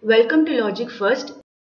Welcome to Logic First.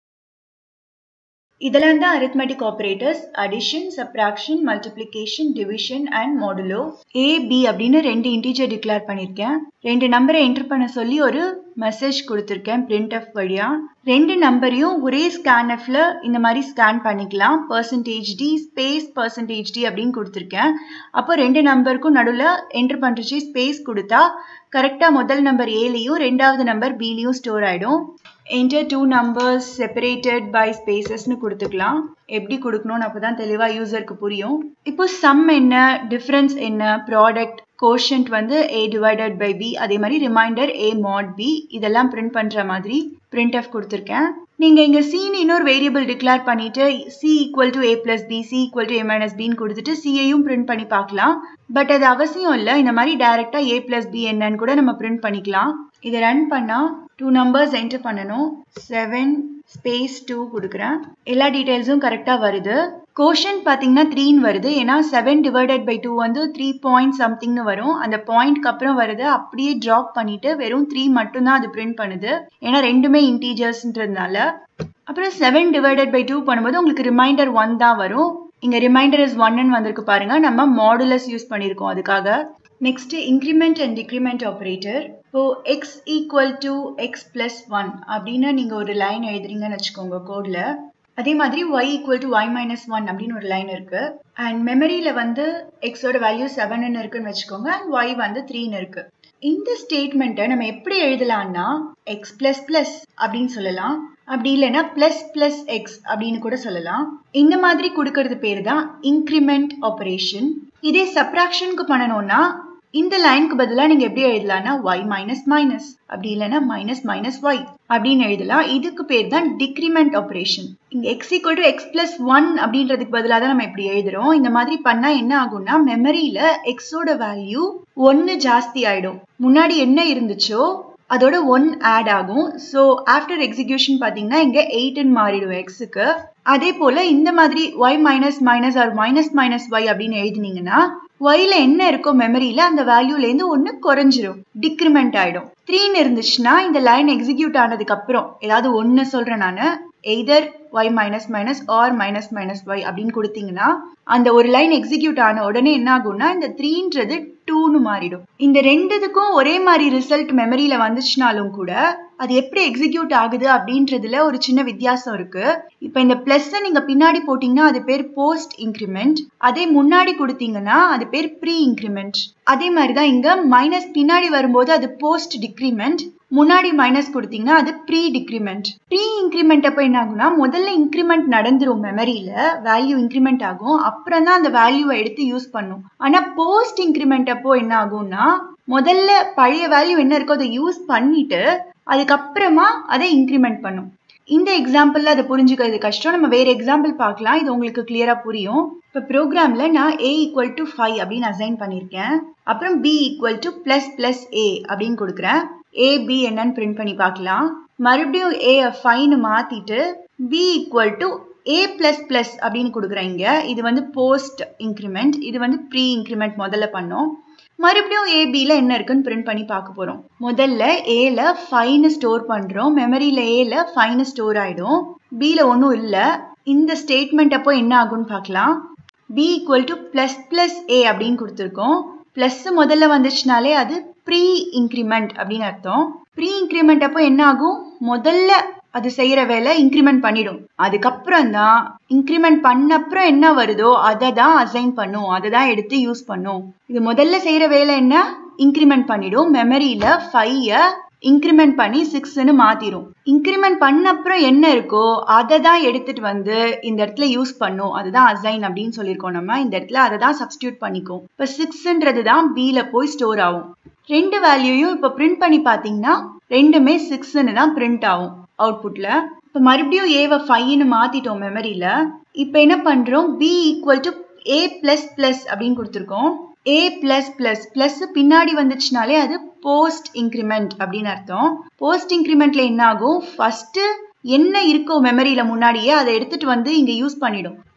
இதெல்லாம் தான் arithmetic operators addition, subtraction, multiplication, division and modulo. A, B அப்படின்னு ரெண்டு integer declare பண்ணிருக்கேன். ரெண்டு நம்பரை enter பண்ண சொல்லி ஒரு மெசேஜ் கொடுத்துருக்கேன் printf வழியா. ரெண்டு நம்பரையும் ஒரே scanfல இந்த மாதிரி ஸ்கேன் பண்ணிக்கலாம். percentage d space percentage d அப்படின்னு கொடுத்துருக்கேன். அப்போ ரெண்டு நம்பருக்கும் நடுவில் enter பண்ணுறச்சு ஸ்பேஸ் கொடுத்தா கரெக்டாக முதல் நம்பர் ஏலையும் ரெண்டாவது நம்பர் பிலையும் ஸ்டோர் ஆகிடும் enter two numbers separated by spacesனு கொடுத்துக்கலாம் எப்படி கொடுக்கணும்னு அப்போ தான் தெளிவாக யூசருக்கு புரியும் இப்போ சம் என்ன டிஃப்ரென்ஸ் என்ன ப்ராடக்ட் கோஷன்ட் வந்து a divided by b அதே மாதிரி ரிமைண்டர் a mod b இதெல்லாம் பிரிண்ட் பண்ணுற மாதிரி printf கொடுத்துருக்கேன் நீங்கள் இங்கே சின்னு இன்னொரு வேரியபிள் டிக்ளேர் பண்ணிட்டு C equal to A plus B C equal to A minus பின்னு கொடுத்துட்டு சியையும் பிரிண்ட் பண்ணி பார்க்கலாம் பட் அது அவசியம் இல்லை இந்த மாதிரி டைரெக்டாக ஏ பிளஸ் பி என்னன்னு கூட நம்ம பிரிண்ட் பண்ணிக்கலாம் இதை ரன் பண்ணால் டூ நம்பர்ஸ் என்டர் பண்ணணும் செவன் ஸ்பேஸ் டூ கொடுக்குறேன் எல்லா டீட்டெயில்ஸும் கரெக்டாக வருது கோஷன் பார்த்தீங்கன்னா த்ரீன்னு வருது ஏன்னா செவன் டிவைடட் பை டூ வந்து த்ரீ பாயிண்ட் சம்திங்னு வரும் அந்த பாயிண்ட்க்கு அப்புறம் வருது அப்படியே ட்ராப் பண்ணிட்டு வெறும் த்ரீ மட்டும்தான் அது பிரிண்ட் பண்ணுது ஏன்னா ரெண்டுமே இன்டீஜர்ஸ்ன்றதுனால அப்புறம் செவன் டிவைடட் பை டூ பண்ணும்போது உங்களுக்கு ரிமைண்டர் ஒன் தான் வரும் இங்க ரிமைண்டர் இஸ் ஒன்னு வந்திருக்கு பாருங்க நம்ம மாடுலஸ் யூஸ் பண்ணியிருக்கோம் அதுக்காக next increment and decrement operator இப்போ X equal to X plus one அப்படின்னு நீங்க ஒரு லைன் எழுதுறீங்கன்னு வச்சுக்கோங்க கோட்ல அதே மாதிரி Y equal to Y minus one அப்படின்னு ஒரு லைன் இருக்கு அண்ட் மெமரியில வந்து எக்ஸோட வேல்யூ செவன் இருக்குன்னு வச்சுக்கோங்க அண்ட் ஒய் வந்து த்ரீன்னு இருக்கு இந்த ஸ்டேட்மெண்ட்டை நம்ம எப்படி எழுதலாம்னா எக்ஸ் பிளஸ் பிளஸ் அப்படின்னு சொல்லலாம் அப்படி இல்லைன்னா பிளஸ் பிளஸ் எக்ஸ் அப்படின்னு கூட சொல்லலாம் இந்த மாதிரி கொடுக்கறது பேர் தான் இன்க்ரிமெண்ட் ஆப்ரேஷன் இதே சப்ராக்ஷனுக்கு பண்ணணும்னா இந்த லைனுக்கு பதிலாக நீங்கள் எப்படி எழுதலாம்னா ஒய் மைனஸ் மைனஸ் அப்படி இல்லைன்னா மைனஸ் மைனஸ் ஒய் அப்படின்னு எழுதலாம் இதுக்கு பேர் தான் டிக்ரிமெண்ட் ஆப்ரேஷன் இங்க X equal to X plus one அப்படின்றதுக்கு பதிலாக தான் நம்ம இப்படி எழுதுறோம் இந்த மாதிரி பண்ணா என்ன ஆகும்னா மெமரியில எக்ஸோட வேல்யூ ஒன்னு ஜாஸ்தி ஆயிடும் முன்னாடி என்ன இருந்துச்சோ அதோட ஒன் ஆட் ஆகும் ஸோ ஆஃப்டர் எக்ஸிக்யூஷன் பார்த்தீங்கன்னா இங்கே எயிட்னு மாறிடும் எக்ஸுக்கு அதே போல் இந்த மாதிரி Y minus minus or minus minus Y அப்படின்னு எழுதினீங்கன்னா ஒய்ல என்ன இருக்கோ மெமரியில அந்த வேல்யூலேருந்து ஒன்று குறைஞ்சிரும் டிக்ரிமெண்ட் ஆயிடும் த்ரீன்னு இருந்துச்சுன்னா இந்த லைன் எக்ஸிக்யூட் ஆனதுக்கு அப்புறம் ஏதாவது ஒன்று சொல்றேன் நான் either Y minus minus or minus minus Y அப்படின்னு கொடுத்தீங்கன்னா அந்த ஒரு லைன் எக்ஸிக்யூட் ஆன உடனே என்ன ஆகும்னா இந்த த்ரீன்றது டூன்னு மாறிடும் இந்த ரெண்டுத்துக்கும் ஒரே மாதிரி ரிசல்ட் மெமரியில வந்துச்சுனாலும் கூட அது எப்படி எக்ஸிக்யூட் ஆகுது அப்படின்றதுல ஒரு சின்ன வித்தியாசம் இருக்கு இப்போ இந்த பிளஸ் நீங்க பின்னாடி போட்டீங்கன்னா அது பேர் போஸ்ட் இன்க்ரிமெண்ட் அதே முன்னாடி கொடுத்தீங்கன்னா அது பேர் ப்ரீ இன்க்ரிமெண்ட் அதே மாதிரி தான் இங்க மைனஸ் பின்னாடி வரும்போது அது போஸ்ட் டிக்ரிமெண்ட் முன்னாடி மைனஸ் கொடுத்தீங்கன்னா அது ப்ரீ டிக்ரிமெண்ட் ப்ரீ இன்க்ரிமெண்ட் அப்போ என்ன ஆகும்னா முதல்ல இன்க்ரிமெண்ட் நடந்துரும் மெமரியில வேல்யூ இன்க்ரிமெண்ட் ஆகும் அப்புறம் தான் அந்த வேல்யூவை எடுத்து யூஸ் பண்ணும் ஆனா போஸ்ட் இன்க்ரிமெண்ட் அப்போ என்ன ஆகும்னா முதல்ல பழைய வேல்யூ என்ன இருக்கோ அதை யூஸ் பண்ணிட்டு அதுக்கப்புறமா அதை இன்க்ரிமெண்ட் பண்ணும் இந்த எக்ஸாம்பிள்ல அதை புரிஞ்சுக்கிறது கஷ்டம் நம்ம வேற எக்ஸாம்பிள் பார்க்கலாம் இது உங்களுக்கு கிளியரா புரியும் இப்போ ப்ரோக்ராம்ல நான் ஏ ஈக்குவல் டு ஃபைவ் அப்படின்னு அசைன் பண்ணியிருக்கேன் அப்புறம் B equal to plus plus A அப்படின்னு கொடுக்குறேன் ஏ பி என்னன்னு பிரிண்ட் பண்ணி பார்க்கலாம் மறுபடியும் ஏ ஃபைன்னு மாத்திட்டு B equal to A plus plus அப்படின்னு கொடுக்குறேன் இங்க இது வந்து போஸ்ட் இன்க்ரிமெண்ட் இது வந்து ப்ரீ இன்க்ரிமெண்ட் முதல்ல பண்ணோம் மறுபடியும் ஏபியில் என்ன இருக்குன்னு பிரிண்ட் பண்ணி பார்க்க போகிறோம் முதல்ல ஏல ஃபைனு ஸ்டோர் பண்ணுறோம் மெமரியில் ஏல ஃபைனு ஸ்டோர் ஆகிடும் பியில் ஒன்றும் இல்லை இந்த ஸ்டேட்மெண்ட் அப்போ என்ன ஆகும்னு பார்க்கலாம் B equal to plus plus A அப்படின்னு கொடுத்துருக்கோம் ப்ளஸ் முதல்ல வந்துச்சுனாலே அது ப்ரீ இன்க்ரிமெண்ட் அப்படின்னு அர்த்தம் ப்ரீ இன்க்ரிமெண்ட் அப்போ என்ன ஆகும் முதல்ல அது செய்யற வேலை இன்க்ரிமெண்ட் பண்ணிடும் அதுக்கப்புறம் தான் இன்க்ரிமெண்ட் பண்ண அப்புறம் என்ன வருதோ அதை தான் அசைன் பண்ணும் அதை தான் எடுத்து யூஸ் பண்ணும் இது முதல்ல செய்யற வேலை என்ன இன்க்ரிமெண்ட் பண்ணிடும் மெமரியில ஃபைவ இன்க்ரிமெண்ட் பண்ணி சிக்ஸ்ன்னு மாத்திரும் இன்க்ரிமெண்ட் பண்ண அப்புறம் என்ன இருக்கோ அதை தான் எடுத்துட்டு வந்து இந்த இடத்துல யூஸ் பண்ணும் அதுதான் அசைன் அப்படின்னு சொல்லியிருக்கோம் நம்ம இந்த இடத்துல அதை தான் சப்ஸ்டியூட் பண்ணிக்கும் இப்போ சிக்ஸ்ன்றது தான் பில போய் ஸ்டோர் ஆகும் ரெண்டு வேல்யூயும் இப்போ பிரிண்ட் பண்ணி பார்த்தீங்கன்னா ரெண்டுமே சிக்ஸ்ன்னு தான் பிரிண்ட் ஆகும் அவுட்புட்ல இப்போ மறுபடியும் ஏவை ஃபைவ்னு மாத்திட்டோம் மெமரியில இப்போ என்ன பண்றோம் B equal to A plus plus அப்படின்னு கொடுத்துருக்கோம் ஏ பிளஸ் பிளஸ் பிளஸ் பின்னாடி வந்துச்சுனாலே அது போஸ்ட் இன்க்ரிமெண்ட் அப்படின்னு அர்த்தம் போஸ்ட் இன்க்ரிமெண்ட்ல என்ன ஆகும் ஃபர்ஸ்ட் என்ன இருக்கோ மெமரியில முன்னாடியே அதை எடுத்துட்டு வந்து இங்க யூஸ் பண்ணிடும்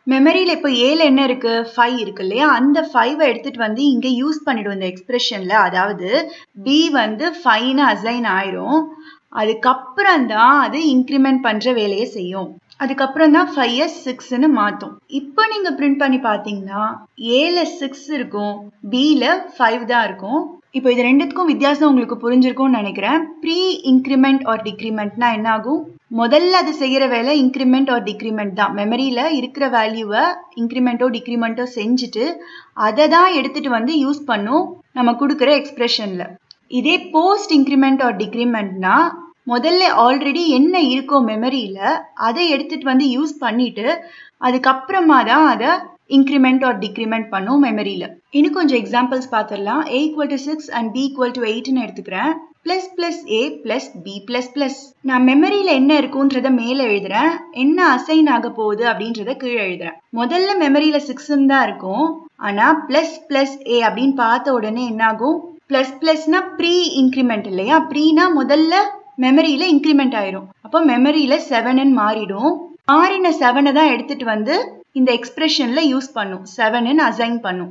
மெமரியில இப்போ ஏல என்ன இருக்கு ஃபைவ் இருக்கு இல்லையா அந்த ஃபைவை எடுத்துட்டு வந்து இங்க யூஸ் பண்ணிடுவோம் இந்த எக்ஸ்பிரஷன்ல அதாவது பி வந்து ஃபைவ்னு அசைன் ஆயிரும் அதுக்கப்புறம் தான் அது இன்க்ரிமெண்ட் பண்ற வேலையை செய்யும் அதுக்கப்புறம் தான் ஃபைவ் எஸ் சிக்ஸ்னு மாற்றும் இப்போ நீங்கள் பிரிண்ட் பண்ணி பார்த்தீங்கன்னா ஏல சிக்ஸ் இருக்கும் பியில் ஃபைவ் தான் இருக்கும் இப்போ இது ரெண்டுத்துக்கும் வித்தியாசம் உங்களுக்கு புரிஞ்சிருக்கும்னு நினைக்கிறேன் ப்ரீ இன்க்ரிமெண்ட் ஆர் டிக்ரிமெண்ட்னா என்ன ஆகும் முதல்ல அது செய்கிற வேலை இன்க்ரிமெண்ட் ஆர் டிக்ரிமெண்ட் தான் மெமரியில் இருக்கிற வேல்யூவை இன்க்ரிமெண்ட்டோ டிக்ரிமெண்ட்டோ செஞ்சுட்டு அதை தான் எடுத்துட்டு வந்து யூஸ் பண்ணும் நம்ம கொடுக்குற எக்ஸ்பிரஷனில் இதே போஸ்ட் இன்க்ரிமெண்ட் ஆர் டிக்ரிமெண்ட்னா முதல்ல ஆல்ரெடி என்ன இருக்கோ மெமரியில் அதை எடுத்துட்டு வந்து யூஸ் பண்ணிட்டு அதுக்கப்புறமா தான் அதை இன்க்ரிமெண்ட் ஆர் டிக்ரிமெண்ட் பண்ணும் மெமரியில் இன்னும் கொஞ்சம் எக்ஸாம்பிள்ஸ் பார்த்துடலாம் A equal to six and B equal to எயிட்னு எடுத்துக்கிறேன் plus plus A plus B plus plus நான் மெமரியில் என்ன இருக்குன்றத மேலே எழுதுறேன் என்ன அசைன் ஆக போகுது அப்படின்றத கீழே எழுதுறேன் முதல்ல மெமரியில் சிக்ஸ்ன்னு தான் இருக்கும் ஆனால் பிளஸ் பிளஸ் ஏ அப்படின்னு பார்த்த உடனே என்ன ஆகும் பிளஸ் பிளஸ்னா ப்ரீ இன்க்ரிமெண்ட் இல்லையா ப்ரீனா முதல்ல மெமரியில இன்க்ரிமெண்ட் ஆயிரும் அப்போ மெமரியில செவன் மாறிடும் மாறின செவனை தான் எடுத்துட்டு வந்து இந்த எக்ஸ்பிரஷன்ல யூஸ் பண்ணும் செவன் அசைன் பண்ணும்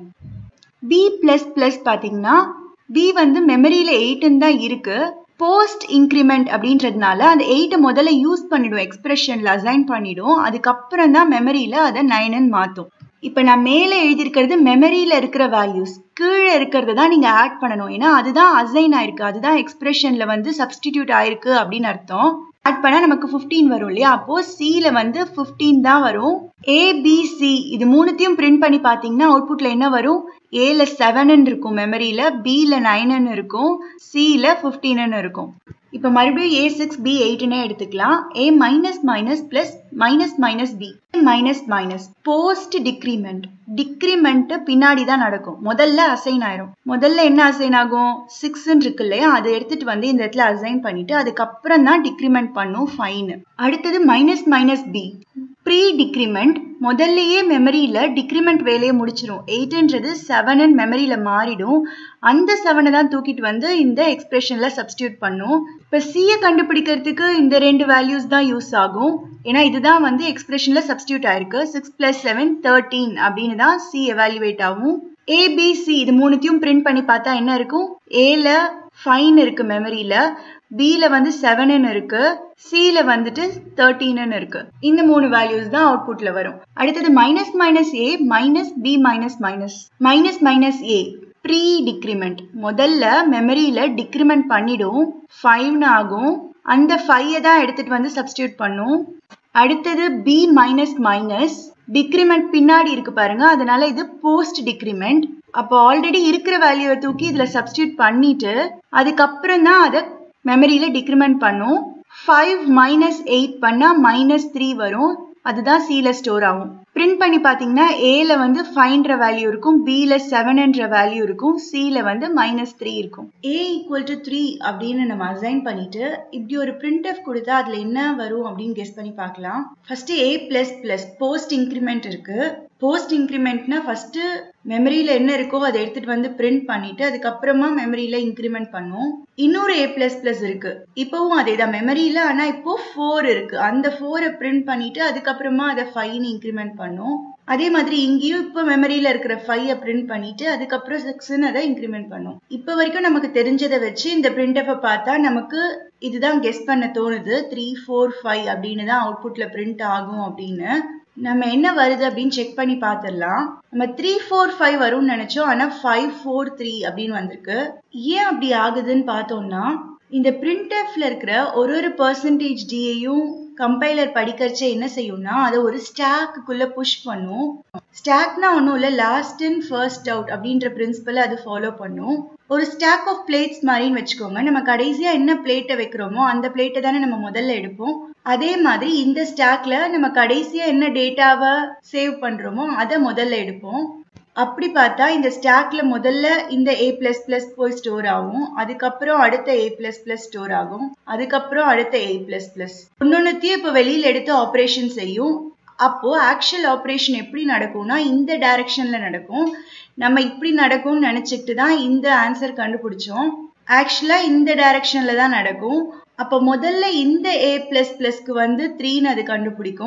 பி பிளஸ் பிளஸ் பார்த்தீங்கன்னா பி வந்து மெமரியில எயிட்டுன்னு தான் இருக்கு போஸ்ட் இன்க்ரிமெண்ட் அப்படின்றதுனால அந்த எயிட்டை முதல்ல யூஸ் பண்ணிடும் எக்ஸ்பிரஷன்ல அசைன் பண்ணிடும் அதுக்கப்புறம் தான் மெமரியில அதை நைனுன்னு மாற்றும் இப்போ நான் மேலே எழுதியிருக்கிறது மெமரியில் இருக்கிற வேல்யூஸ் கீழே இருக்கிறத தான் நீங்கள் ஆட் பண்ணணும் ஏன்னா அதுதான் அசைன் ஆயிருக்கு அதுதான் எக்ஸ்பிரஷனில் வந்து சப்ஸ்டிடியூட் ஆயிருக்கு அப்படின்னு அர்த்தம் ஆட் பண்ணால் நமக்கு ஃபிஃப்டீன் வரும் இல்லையா அப்போது சியில் வந்து ஃபிஃப்டீன் தான் வரும் ஏபிசி இது மூணுத்தையும் பிரிண்ட் பண்ணி பார்த்தீங்கன்னா அவுட்புட்டில் என்ன வரும் ஏல செவனுன்னு இருக்கும் மெமரியில் பியில் நைனுன்னு இருக்கும் சியில் ஃபிஃப்டீனுன்னு இருக்கும் இப்போ மறுபடியும் ஏ சிக்ஸ் பி எயிட்னே எடுத்துக்கலாம் A minus minus plus minus minus B minus minus post decrement decrement பின்னாடி தான் நடக்கும் முதல்ல அசைன் ஆயிரும் முதல்ல என்ன அசைன் ஆகும் சிக்ஸ்ன்னு இருக்கு இல்லையா அதை எடுத்துட்டு வந்து இந்த இடத்துல அசைன் பண்ணிட்டு அதுக்கப்புறம் தான் டிக்ரிமெண்ட் பண்ணும் ஃபைன் அடுத்தது minus minus B pre decrement முதல்லயே மெமரியில டிக்ரிமெண்ட் வேலையை முடிச்சிரும் எயிட்ன்றது செவன் மெமரியில மாறிடும் அந்த செவனை தான் தூக்கிட்டு வந்து இந்த எக்ஸ்பிரஷன்ல சப்ஸ்டியூட் பண்ணும் இப்போ சியை கண்டுபிடிக்கிறதுக்கு இந்த ரெண்டு வேல்யூஸ் தான் யூஸ் ஆகும் ஏன்னா இதுதான் வந்து எக்ஸ்பிரஷன்ல சப்ஸ்டியூட் ஆயிருக்கு சிக்ஸ் பிளஸ் செவன் தேர்ட்டீன் அப்படின்னு தான் சி எவாலுவேட் ஆகும் ஏபிசி இது மூணுத்தையும் பிரிண்ட் பண்ணி பார்த்தா என்ன இருக்கும் ஏல ஃபைன் இருக்கு மெமரியில பில வந்து செவன் இருக்கு சில வந்துட்டு தேர்ட்டீன் இருக்கு இந்த மூணு வேல்யூஸ் தான் அவுட்புட்ல வரும் அடுத்தது minus minus A minus B minus minus minus minus A pre decrement முதல்ல மெமரியில டிக்ரிமெண்ட் பண்ணிடும் ஃபைவ்னு ஆகும் அந்த ஃபைவை தான் எடுத்துட்டு வந்து சப்ஸ்டியூட் பண்ணும் அடுத்தது பி மைனஸ் மைனஸ் டிக்ரிமெண்ட் பின்னாடி இருக்கு பாருங்க அதனால இது போஸ்ட் டிக்ரிமெண்ட் அப்போ ஆல்ரெடி இருக்கிற வேல்யூவை தூக்கி இதுல சப்ஸ்டியூட் பண்ணிட்டு அதுக்கப்புறம் தான் அதை மெமரியில டிக்ரிமெண்ட் பண்ணும் ஃபைவ் மைனஸ் எயிட் பண்ணா மைனஸ் த்ரீ வரும் அதுதான் சில ஸ்டோர் ஆகும் பிரிண்ட் பண்ணி பார்த்தீங்கன்னா ஏல வந்து ஃபைவ்ன்ற வேல்யூ இருக்கும் பில செவன்ன்ற வேல்யூ இருக்கும் சில வந்து மைனஸ் த்ரீ இருக்கும் ஏ ஈக்குவல் டு த்ரீ அப்படின்னு நம்ம அசைன் பண்ணிட்டு இப்படி ஒரு பிரிண்ட் எஃப் கொடுத்தா அதுல என்ன வரும் அப்படின்னு கெஸ் பண்ணி பார்க்கலாம் first A plus plus post increment இருக்கு போஸ்ட் இன்க்ரிமெண்ட்னா ஃபர்ஸ்ட் மெமரியில என்ன இருக்கோ அதை எடுத்துட்டு வந்து பிரிண்ட் பண்ணிட்டு அதுக்கப்புறமா மெமரியில இன்க்ரிமெண்ட் பண்ணும் இன்னொரு ஏ பிளஸ் பிளஸ் இருக்கு இப்பவும் அதே தான் மெமரியில ஆனா இப்போ ஃபோர் இருக்கு அந்த ஃபோரை பிரிண்ட் பண்ணிட்டு அதுக்கப்புறமா அதை ஃபைவ்னு இன்க்ரிமெண்ட் பண்ணும் அதே மாதிரி இங்கேயும் இப்போ மெமரியில இருக்கிற ஃபைவ் பிரிண்ட் பண்ணிட்டு அதுக்கப்புறம் சிக்ஸ்ன்னு அதை இன்க்ரிமெண்ட் பண்ணும் இப்போ வரைக்கும் நமக்கு தெரிஞ்சதை வச்சு இந்த பிரிண்ட் எஃப் பார்த்தா நமக்கு இதுதான் கெஸ் பண்ண தோணுது த்ரீ ஃபோர் ஃபைவ் அப்படின்னு தான் அவுட்புட்ல பிரிண்ட் ஆகும் அப்படின்னு நம்ம என்ன வருது அப்படின்னு செக் பண்ணி பார்த்துடலாம் நம்ம த்ரீ ஃபோர் ஃபைவ் வரும்னு நினைச்சோம் ஆனா ஃபைவ் ஃபோர் த்ரீ அப்படின்னு வந்திருக்கு ஏன் அப்படி ஆகுதுன்னு பார்த்தோம்னா இந்த பிரிண்ட்எஃப்ல இருக்கிற ஒரு ஒரு பர்சன்டேஜ் டியையும் கம்பைலர் படிக்கிறச்சே என்ன செய்யும்னா அதை ஒரு ஸ்டாக்குக்குள்ள புஷ் பண்ணும் ஸ்டாக்னா ஒன்றும் இல்லை லாஸ்ட் இன் ஃபர்ஸ்ட் அவுட் அப்படின்ற பிரின்சிபலை அது ஃபாலோ பண்ணும் ஒரு ஸ்டாக் ஆஃப் பிளேட்ஸ் மாதிரின்னு வச்சுக்கோங்க நம்ம கடைசியாக என்ன பிளேட்டை வைக்கிறோமோ அந்த பிளேட்டை தானே நம்ம முதல்ல எடுப்போம் அதே மாதிரி இந்த ஸ்டாக்ல நம்ம கடைசியாக என்ன டேட்டாவை சேவ் பண்ணுறோமோ அதை முதல்ல எடுப்போம் அப்படி பார்த்தா இந்த ஸ்டாக்ல முதல்ல இந்த ஏ பிளஸ் பிளஸ் போய் ஸ்டோர் ஆகும் அதுக்கப்புறம் அடுத்த ஏ பிளஸ் பிளஸ் ஸ்டோர் ஆகும் அதுக்கப்புறம் அடுத்த ஏ பிளஸ் பிளஸ் ஒன்னொன்னுத்தையும் இப்போ வெளியில எடுத்து ஆப்ரேஷன் செய்யும் அப்போ ஆக்சுவல் ஆப்ரேஷன் எப்படி நடக்கும்னா இந்த டைரக்ஷன்ல நடக்கும் நம்ம இப்படி நடக்கும்னு நினைச்சிட்டு தான் இந்த ஆன்சர் கண்டுபிடிச்சோம் ஆக்சுவலா இந்த டைரக்ஷன்ல தான் நடக்கும் அப்போ முதல்ல இந்த ஏ பிளஸ் பிளஸ்க்கு வந்து த்ரீன்னு அது கண்டுபிடிக்கும்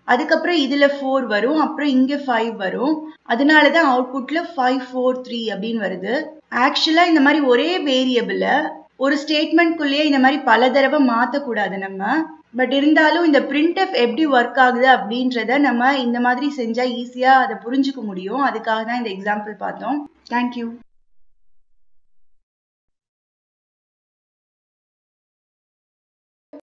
அதுக்கப்புறம் இதுல ஃபோர் வரும் அப்புறம் இங்க ஃபைவ் வரும் அதனாலதான் அவுட்புட்ல ஃபைவ் ஃபோர் த்ரீ அப்படின்னு வருது ஆக்சுவலா இந்த மாதிரி ஒரே வேரியபிள ஒரு ஸ்டேட்மெண்ட்குள்ளேயே இந்த மாதிரி பல தடவை மாத்தக்கூடாது நம்ம பட் இருந்தாலும் இந்த பிரிண்ட்எஃப் எப்படி ஒர்க் ஆகுது அப்படின்றத நம்ம இந்த மாதிரி செஞ்சா ஈஸியா அதை புரிஞ்சுக்க முடியும் அதுக்காக தான் இந்த எக்ஸாம்பிள் பார்த்தோம் தேங்க்யூ